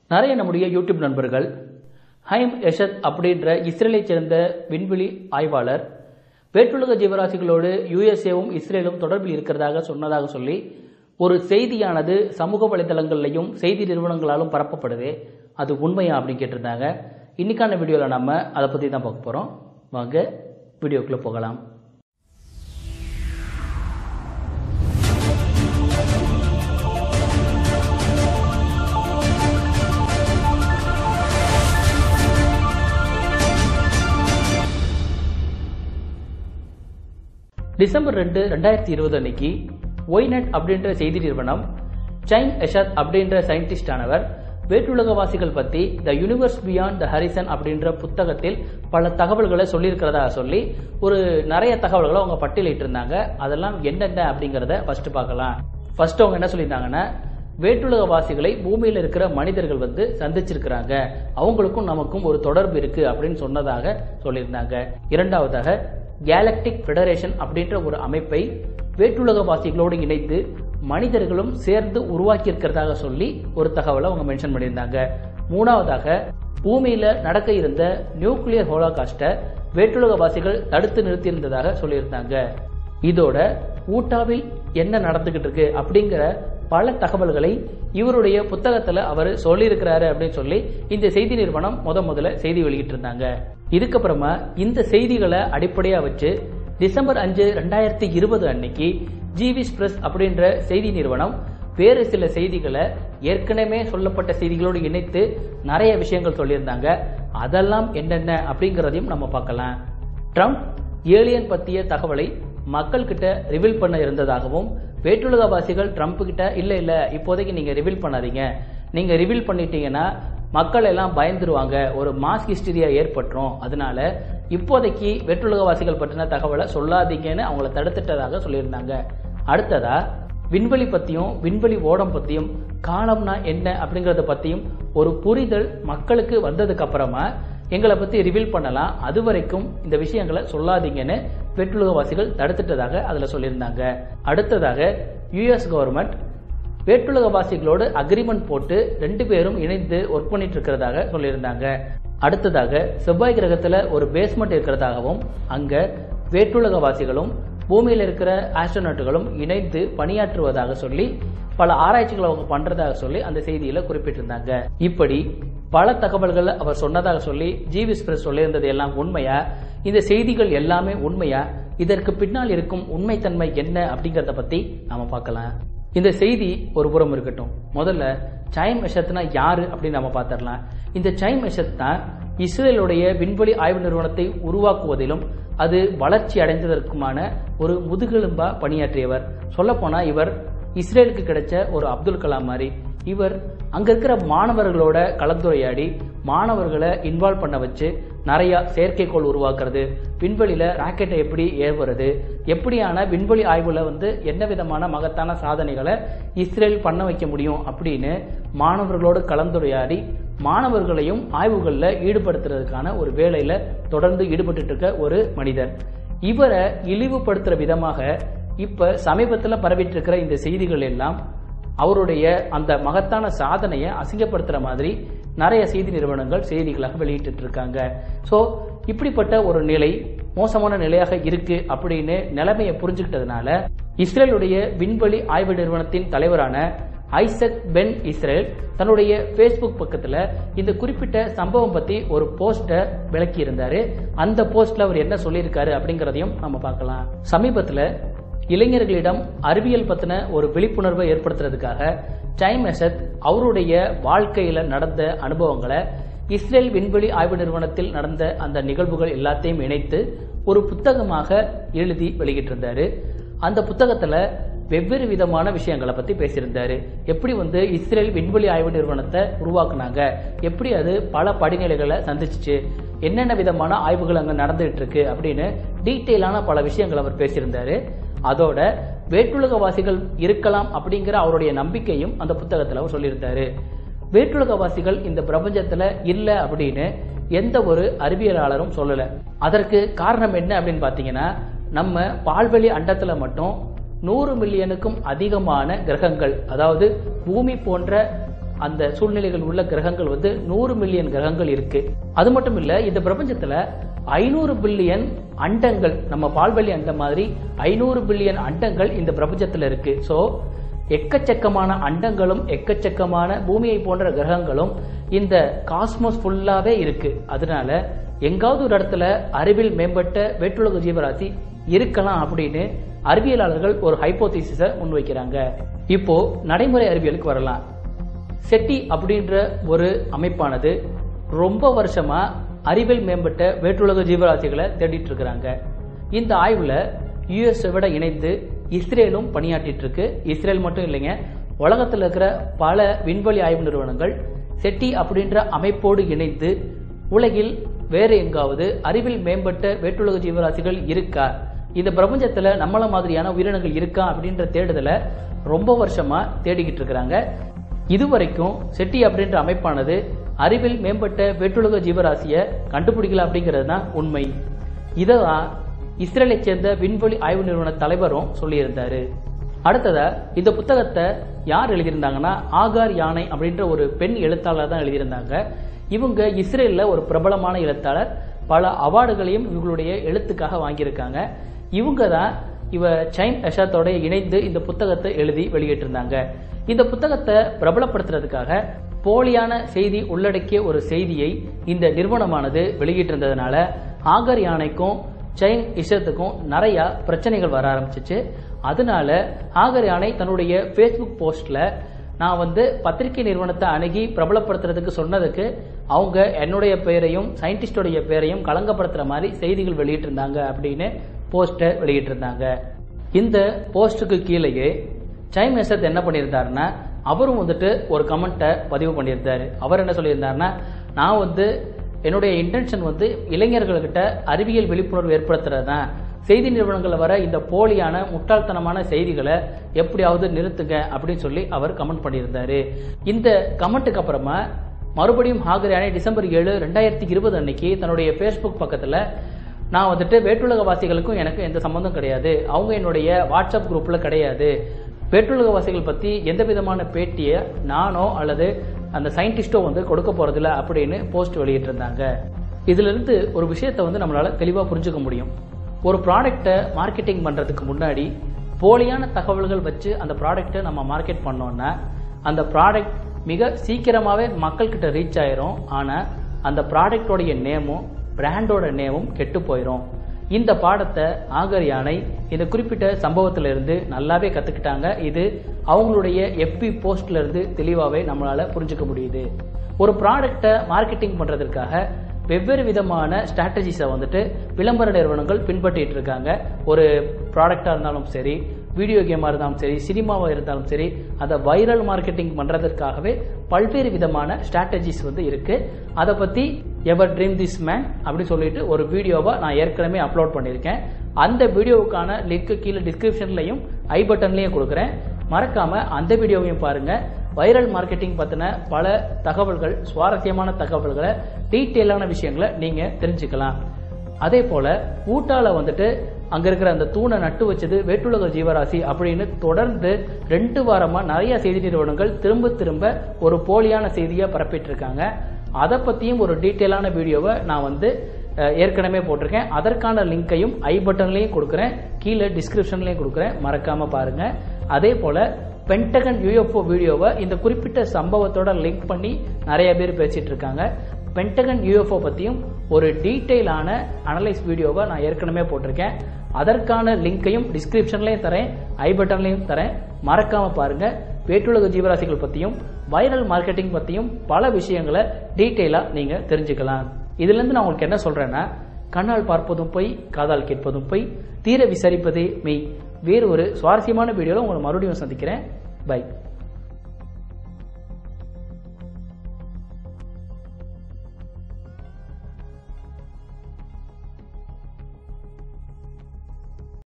நிறைய நம்முடைய யூடியூப் நண்பர்கள் ஹைம் எஷத் அப்படின்ற இஸ்ரேலை சேர்ந்த விண்வெளி ஆய்வாளர் வேற்றுலக ஜீவராசிகளோடு யுஎஸ்ஏவும் இஸ்ரேலும் தொடர்பில் இருக்கிறதாக சொன்னதாக சொல்லி ஒரு செய்தியானது சமூக வலைதளங்கள்லையும் செய்தி நிறுவனங்களாலும் பரப்பப்படுது அது உண்மையா அப்படின்னு கேட்டிருந்தாங்க இன்னைக்கான வீடியோவில் நம்ம அதை பற்றி தான் பார்க்க போகிறோம் வாங்க வீடியோக்குள்ளே போகலாம் டிசம்பர் ரெண்டு ரெண்டாயிரத்தி இருபது அன்னைக்கு ஒய்நெட் அப்படின்ற செய்தி நிறுவனம் சைன் எஷத் அப்படின்ற சயின்டிஸ்ட் ஆனவர் வேற்றுலகவாசிகள் பத்தி the universe beyond the horizon அப்படின்ற புத்தகத்தில் பல தகவல்களை சொல்லியிருக்கிறதா சொல்லி ஒரு நிறைய தகவல்களை அவங்க பட்டியலிட்டு இருந்தாங்க அதெல்லாம் என்னென்ன அப்படிங்கிறத ஃபர்ஸ்ட் பார்க்கலாம் ஃபர்ஸ்ட் அவங்க என்ன சொல்லியிருந்தாங்கன்னா வேற்றுலகவாசிகளை பூமியில் இருக்கிற மனிதர்கள் வந்து சந்திச்சிருக்கிறாங்க அவங்களுக்கும் நமக்கும் ஒரு தொடர்பு இருக்கு அப்படின்னு சொன்னதாக சொல்லியிருந்தாங்க இரண்டாவதாக கேலக்டிக் ஃபெடரேஷன் அப்படின்ற ஒரு அமைப்பை வேற்றுலகவாசிகளோடு இணைந்து மனிதர்களும் சேர்ந்து உருவாக்கி இருக்கிறதாக சொல்லி ஒரு தகவலை அவங்க மென்ஷன் பண்ணியிருந்தாங்க மூணாவதாக பூமியில நடக்க இருந்த நியூக்ளியர் ஹோலோகாஸ்ட வேற்றுலகவாசிகள் தடுத்து நிறுத்தியிருந்ததாக சொல்லியிருந்தாங்க இதோட ஊட்டாவில் என்ன நடந்துகிட்டு இருக்கு அப்படிங்கிற பல தகவல்களை இவருடைய புத்தகத்துல அவர் சொல்லியிருக்கிறாரு அப்படின்னு சொல்லி இந்த செய்தி நிறுவனம் முத முதல்ல செய்தி வெளியிட்டு இருந்தாங்க இதுக்கப்புறமா இந்த செய்திகளை அடிப்படையா வச்சு டிசம்பர் அஞ்சு ரெண்டாயிரத்தி இருபது அன்னைக்கு ஜிவிஸ் பிரஸ் அப்படின்ற செய்தி நிறுவனம் வேறு சில செய்திகளை ஏற்கனவே சொல்லப்பட்ட செய்திகளோடு இணைத்து நிறைய விஷயங்கள் சொல்லியிருந்தாங்க அதெல்லாம் என்னென்ன அப்படிங்கிறதையும் நம்ம பார்க்கலாம் ட்ரம்ப் ஏலியன் பற்றிய தகவலை மக்கள் கிட்ட ரிவீல் பண்ண இருந்ததாகவும் வேற்றுலகவாசிகள் ட்ரம்ப் கிட்ட இல்ல இல்ல இப்போதைக்கு நீங்க ரிவீல் பண்ணாதீங்க நீங்க ரிவீல் பண்ணிட்டீங்கன்னா மக்கள் எல்லாம் பயந்துருவாங்க ஒரு மாஸ் ஹிஸ்டரியா ஏற்பட்டுரும் அதனால இப்போதைக்கு வேற்றுலகவாசிகள் பற்றின தகவலை சொல்லாதீங்கன்னு அவங்கள தடுத்துட்டதாக சொல்லியிருந்தாங்க அடுத்ததா விண்வெளி பத்தியும் விண்வெளி ஓடம் பத்தியும் காலம்னா என்ன அப்படிங்கறத பத்தியும் ஒரு புரிதல் மக்களுக்கு வந்ததுக்கு அப்புறமா எங்களை பத்தி ரிவீல் பண்ணலாம் அது வரைக்கும் இந்த விஷயங்களை சொல்லாதீங்கன்னு வேற்றுலகவாசிகள் தடுத்துட்டதாக அதுல சொல்லியிருந்தாங்க அடுத்ததாக யுஎஸ் கவர்மெண்ட் வேற்றுலகவாசிகளோடு அக்ரிமெண்ட் போட்டு ரெண்டு பேரும் இணைந்து ஒர்க் பண்ணிட்டு இருக்கிறதாக சொல்லியிருந்தாங்க அடுத்ததாக செவ்வாய் கிரகத்துல ஒரு பேஸ்மெண்ட் இருக்கிறதாகவும் அங்க வேற்றுலகவாசிகளும் பூமியில் இருக்கிற ஆஸ்ட்ரோநாட்டுகளும் இணைந்து பணியாற்றுவதாக சொல்லி பல ஆராய்ச்சிகளை அவங்க பண்றதாக சொல்லி அந்த செய்தியில குறிப்பிட்டிருந்தாங்க இப்படி பல தகவல்கள் அவர் சொன்னதாக சொல்லி ஜிவிஸ் பிரஸ் சொல்லியிருந்தது எல்லாம் உண்மையா இந்த செய்திகள் எல்லாமே உண்மையா இதற்கு பின்னால் இருக்கும் உண்மைத்தன்மை என்ன அப்படிங்கறத பத்தி நாம பார்க்கலாம் இந்த செய்தி ஒரு புறம் இருக்கட்டும் முதல்ல சைம் எஷத்னா யாரு அப்படின்னு நம்ம பார்த்துடலாம் இந்த சைம் எஷத் தான் இஸ்ரேலுடைய விண்வெளி ஆய்வு நிறுவனத்தை உருவாக்குவதிலும் அது வளர்ச்சி அடைந்ததற்குமான ஒரு முதுகெலும்பா பணியாற்றியவர் சொல்லப்போனா இவர் இஸ்ரேலுக்கு கிடைச்ச ஒரு அப்துல் கலாம் மாதிரி இவர் அங்க இருக்கிற மாணவர்களோட கலந்துரையாடி மாணவர்களை இன்வால்வ் பண்ண வச்சு நிறைய செயற்கைக்கோள் உருவாக்குறது விண்வெளியில ராக்கெட்டை எப்படி ஏவுறது எப்படியான விண்வெளி ஆய்வுல வந்து என்ன விதமான மகத்தான சாதனைகளை இஸ்ரேல் பண்ண வைக்க முடியும் அப்படின்னு மாணவர்களோடு கலந்துரையாடி மாணவர்களையும் ஆய்வுகளில் ஈடுபடுத்துறதுக்கான ஒரு வேலையில தொடர்ந்து ஈடுபட்டு இருக்க ஒரு மனிதர் இவரை இழிவுபடுத்துற விதமாக இப்ப சமீபத்தில் பரவிட்டு இருக்கிற இந்த செய்திகள் எல்லாம் அவருடைய அந்த மகத்தான சாதனையை அசிங்கப்படுத்துற மாதிரி நிறைய செய்தி நிறுவனங்கள் செய்திகளாக வெளியிட்டு இருக்காங்க ஸோ இப்படிப்பட்ட ஒரு நிலை மோசமான நிலையாக இருக்கு அப்படின்னு நிலைமையை புரிஞ்சுக்கிட்டதுனால இஸ்ரேலுடைய விண்வெளி ஆய்வு நிறுவனத்தின் தலைவரான ஐசக் பென் இஸ்ரேல் தன்னுடைய ஃபேஸ்புக் பக்கத்துல இந்த குறிப்பிட்ட சம்பவம் பத்தி ஒரு போஸ்ட விளக்கி இருந்தாரு அந்த போஸ்ட்ல அவர் என்ன சொல்லியிருக்காரு அப்படிங்கறதையும் நம்ம பார்க்கலாம் சமீபத்துல இளைஞர்களிடம் அறிவியல் பத்தின ஒரு விழிப்புணர்வை ஏற்படுத்துறதுக்காக டைம் எசத் அவருடைய வாழ்க்கையில நடந்த அனுபவங்களை இஸ்ரேல் விண்வெளி ஆய்வு நிறுவனத்தில் நடந்த அந்த நிகழ்வுகள் எல்லாத்தையும் இணைத்து ஒரு புத்தகமாக எழுதி வெளியிட்டிருந்தாரு அந்த புத்தகத்துல வெவ்வேறு விதமான விஷயங்களை பத்தி பேசியிருந்தாரு எப்படி வந்து இஸ்ரேல் விண்வெளி ஆய்வு நிறுவனத்தை உருவாக்குனாங்க எப்படி அது பல படிநிலைகளை சந்திச்சுச்சு என்னென்ன விதமான ஆய்வுகள் அங்க நடந்துட்டு இருக்கு அப்படின்னு டீட்டெயிலான பல விஷயங்கள் அவர் பேசியிருந்தாரு அதோட வேற்றுலகவாசிகள் இருக்கலாம் அப்படிங்கிற அவருடைய நம்பிக்கையும் அந்த புத்தகத்துல அவர் சொல்லியிருந்தாரு வேற்றுலகவாசிகள் இந்த பிரபஞ்சத்துல இல்ல அப்படின்னு எந்த ஒரு அறிவியலாளரும் சொல்லல அதற்கு காரணம் என்ன அப்படின்னு பாத்தீங்கன்னா நம்ம பால்வெளி அண்டத்துல மட்டும் நூறு மில்லியனுக்கும் அதிகமான கிரகங்கள் அதாவது பூமி போன்ற அந்த சூழ்நிலைகள் உள்ள கிரகங்கள் வந்து நூறு மில்லியன் கிரகங்கள் இருக்கு அது மட்டும் இல்ல இந்த பிரபஞ்சத்துல ஐநூறு பில்லியன் அண்டங்கள் நம்ம பால்வெளி அண்ட மாதிரி ஐநூறு பில்லியன் அண்டங்கள் இந்த பிரபஞ்சத்துல இருக்கு சோ எக்கச்சக்கமான அண்டங்களும் எக்கச்சக்கமான பூமியை போன்ற கிரகங்களும் இந்த காஸ்மோஸ் ஃபுல்லாவே இருக்கு அதனால எங்காவது ஒரு இடத்துல அறிவில் மேம்பட்ட வேற்றுலக ஜீவராசி இருக்கலாம் அப்படின்னு அறிவியலாளர்கள் ஒரு ஹைப்போதிசிஸ முன்வைக்கிறாங்க இப்போ நடைமுறை அறிவியலுக்கு வரலாம் செட்டி அப்படின்ற ஒரு அமைப்பானது ரொம்ப வருஷமா அறிவியல் மேம்பட்ட வேற்றுலக ஜீவராசிகளை தேடிட்டு இருக்கிறாங்க இந்த ஆய்வுல யுஎஸ் விட இணைந்து இஸ்ரேலும் பணியாற்றிட்டு இருக்கு இஸ்ரேல் மட்டும் இல்லைங்க உலகத்தில் இருக்கிற பல விண்வெளி ஆய்வு நிறுவனங்கள் செட்டி அப்படின்ற அமைப்போடு இணைந்து உலகில் வேற எங்காவது அறிவில் மேம்பட்ட வேற்றுலக ஜீவராசிகள் இருக்கா இந்த பிரபஞ்சத்துல நம்மள மாதிரியான உயிரினங்கள் இருக்கா அப்படின்ற தேடுதலை ரொம்ப வருஷமா தேடிக்கிட்டு இருக்கிறாங்க இதுவரைக்கும் செட்டி அப்படின்ற அமைப்பானது அறிவில் மேம்பட்ட வேற்றுலக ஜீவராசியை கண்டுபிடிக்கல அப்படிங்கிறது தான் உண்மை இதான் இஸ்ரேலை சேர்ந்த விண்வெளி ஆய்வு நிறுவன தலைவரும் சொல்லியிருந்தாரு அடுத்ததா இந்த புத்தகத்தை யார் எழுதியிருந்தாங்கன்னா ஆகார் யானை அப்படின்ற ஒரு பெண் எழுத்தாளர் தான் எழுதியிருந்தாங்க இவங்க இஸ்ரேல்ல ஒரு பிரபலமான எழுத்தாளர் பல அவார்டுகளையும் இவங்களுடைய எழுத்துக்காக வாங்கியிருக்காங்க இவங்க தான் இவ சைன் அஷாத்தோட இணைந்து இந்த புத்தகத்தை எழுதி வெளியிட்டிருந்தாங்க இந்த புத்தகத்தை பிரபலப்படுத்துறதுக்காக போலியான செய்தி உள்ளடக்கிய ஒரு செய்தியை இந்த நிறுவனமானது வெளியிட்டிருந்ததுனால ஆகர் யானைக்கும் சைன் இஷத்துக்கும் நிறைய பிரச்சனைகள் வர ஆரம்பிச்சிச்சு அதனால ஆகர் யானை தன்னுடைய ஃபேஸ்புக் போஸ்ட்ல நான் வந்து பத்திரிகை நிறுவனத்தை அணுகி பிரபலப்படுத்துறதுக்கு சொன்னதுக்கு அவங்க என்னுடைய பெயரையும் சயின்டிஸ்டோடைய பெயரையும் களங்கப்படுத்துற மாதிரி செய்திகள் வெளியிட்டிருந்தாங்க அப்படின்னு போஸ்டை வெளியிட்டிருந்தாங்க இந்த போஸ்டுக்கு கீழேயே சைம் நெசத் என்ன பண்ணியிருந்தாருன்னா அவரும் வந்துட்டு ஒரு கமெண்ட்டை பதிவு பண்ணியிருந்தாரு அவர் என்ன சொல்லியிருந்தாருன்னா நான் வந்து என்னுடைய இன்டென்ஷன் வந்து இளைஞர்கள்கிட்ட அறிவியல் விழிப்புணர்வு ஏற்படுத்துறது தான் செய்தி நிறுவனங்களில் வர இந்த போலியான முட்டாள்தனமான செய்திகளை எப்படியாவது நிறுத்துங்க அப்படின்னு சொல்லி அவர் கமெண்ட் பண்ணியிருந்தாரு இந்த கமெண்ட்டுக்கு அப்புறமா மறுபடியும் ஹாகரியானே டிசம்பர் ஏழு ரெண்டாயிரத்தி இருபது அன்னைக்கு தன்னுடைய ஃபேஸ்புக் பக்கத்தில் நான் வந்துட்டு வேற்றுலக வாசிகளுக்கும் எனக்கு எந்த சம்மந்தம் கிடையாது அவங்க என்னுடைய வாட்ஸ்அப் குரூப்பில் கிடையாது வேற்றுலக வாசிகள் பற்றி எந்த விதமான பேட்டியை நானோ அல்லது அந்த சயின்டிஸ்டோ வந்து கொடுக்க போறதில்ல அப்படின்னு போஸ்ட் வெளியிட்டிருந்தாங்க இதுல இருந்து ஒரு விஷயத்தை வந்து நம்மளால தெளிவா புரிஞ்சுக்க முடியும் ஒரு ப்ராடக்ட்டை மார்க்கெட்டிங் பண்றதுக்கு முன்னாடி போலியான தகவல்கள் வச்சு அந்த ப்ராடக்ட்டை நம்ம மார்க்கெட் பண்ணோம்னா அந்த ப்ராடக்ட் மிக சீக்கிரமாவே மக்கள் கிட்ட ரீச் ஆயிரும் ஆனா அந்த ப்ராடக்டோடைய நேமும் பிராண்டோட நேமும் கெட்டு போயிடும் இந்த பாடத்தை ஆகர் யானை இந்த குறிப்பிட்ட சம்பவத்துல இருந்து நல்லாவே கத்துக்கிட்டாங்க இது அவங்களுடைய எஃபி போஸ்ட்ல இருந்து தெளிவாவே நம்மளால புரிஞ்சுக்க முடியுது ஒரு ப்ராடக்ட்டை மார்க்கெட்டிங் பண்றதற்காக வெவ்வேறு விதமான ஸ்ட்ராட்டஜிஸை வந்துட்டு விளம்பர நிறுவனங்கள் பின்பற்றிட்டு இருக்காங்க ஒரு ப்ராடக்டா இருந்தாலும் சரி வீடியோ கேமாக இருந்தாலும் சரி சினிமாவாக இருந்தாலும் சரி அதை வைரல் மார்க்கெட்டிங் பண்ணுறதற்காகவே பல்வேறு விதமான ஸ்ட்ராட்டஜிஸ் வந்து இருக்கு அதை பற்றி எவர் ட்ரீம் திஸ் மேன் அப்படி சொல்லிட்டு ஒரு வீடியோவை நான் ஏற்கனவே அப்லோட் பண்ணியிருக்கேன் அந்த வீடியோவுக்கான லிங்க் கீழே டிஸ்கிரிப்ஷன்லையும் ஐ பட்டன்லையும் கொடுக்குறேன் மறக்காம அந்த வீடியோவையும் பாருங்க வைரல் மார்க்கெட்டிங் பற்றின பல தகவல்கள் சுவாரஸ்யமான தகவல்களை டீட்டெயிலான விஷயங்களை நீங்கள் தெரிஞ்சுக்கலாம் அதே போல ஊட்டால வந்துட்டு அங்க இருக்கிற அந்த தூணை நட்டு வச்சது வேற்றுலக ஜீவராசி அப்படின்னு தொடர்ந்து ரெண்டு வாரமா நிறைய செய்தி நிறுவனங்கள் திரும்ப திரும்ப ஒரு போலியான செய்தியை பரப்பிட்டு இருக்காங்க அதை பத்தியும் ஒரு டீட்டெயிலான வீடியோவை நான் வந்து அஹ், ஏற்கனவே போட்டிருக்கேன் அதற்கான லிங்கையும் ஐ பட்டன்லையும் கொடுக்குறேன் கீழே டிஸ்கிரிப்ஷன்லையும் கொடுக்குறேன் மறக்காம பாருங்க அதே போல பென்டகன் யூஎஃப்ஓ வீடியோவை இந்த குறிப்பிட்ட சம்பவத்தோட லிங்க் பண்ணி நிறைய பேர் பேசிட்டு இருக்காங்க பென்டகன் யூஎஃப்ஓ பற்றியும் ஒரு டீட்டெயிலான அனலைஸ் வீடியோவை நான் ஏற்கனவே போட்டிருக்கேன் அதற்கான லிங்கையும் டிஸ்கிரிப்ஷன்லையும் தரேன் ஐ பட்டன்லையும் தரேன் மறக்காம பாருங்க வேற்றுலக ஜீவராசிகள் பற்றியும் வைரல் மார்க்கெட்டிங் பற்றியும் பல விஷயங்களை டீட்டெயிலாக நீங்கள் தெரிஞ்சுக்கலாம் இதுலேருந்து நான் உங்களுக்கு என்ன சொல்கிறேன்னா கண்ணால் பார்ப்பதும் பொய் காதால் கேட்பதும் பொய் தீர விசாரிப்பதே மெய் வேறு ஒரு சுவாரஸ்யமான வீடியோவில் உங்களை மறுபடியும் சந்திக்கிறேன் பை